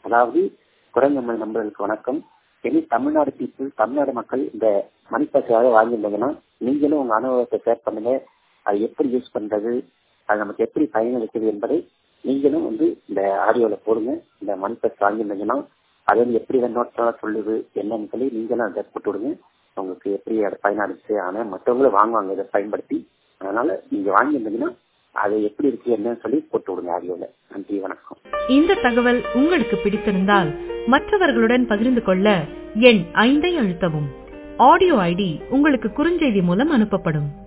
அதாவது குரங்கம்மை நண்பர்களுக்கு வணக்கம் இனி தமிழ்நாடு பீப்புள் தமிழ்நாடு மக்கள் இந்த மணிப்பசாக வாங்கியிருந்தீங்கன்னா நீங்களும் உங்க அனுபவத்தை ஷேர் பண்ணுங்க அது எப்படி யூஸ் பண்றது அது நமக்கு எப்படி பயனளிக்குது என்பதை நீங்களும் வந்து இந்த ஆடியோல போடுங்க இந்த மணிப்பஸ் வாங்கியிருந்தீங்கன்னா அது வந்து எப்படி நோட்ஸாக சொல்லுது என்னன்னு சொல்லி நீங்களும் அதை போட்டு விடுங்க உங்களுக்கு எப்படி அது பயனளிச்சு ஆனால் மற்றவங்களும் வாங்குவாங்க இதை பயன்படுத்தி அதனால நீங்க வாங்கியிருந்தீங்கன்னா அது எப்படி இருக்கு என்னன்னு சொல்லி போட்டு விடுங்க ஆடியோல நன்றி வணக்கம் இந்த தகவல் உங்களுக்கு பிடித்திருந்தால் மற்றவர்களுடன் பகிர்ந்து கொள்ள எண் ஐந்தை அழுத்தவும் ஆடியோ ஐடி உங்களுக்கு குறுஞ்செய்தி மூலம் அனுப்பப்படும்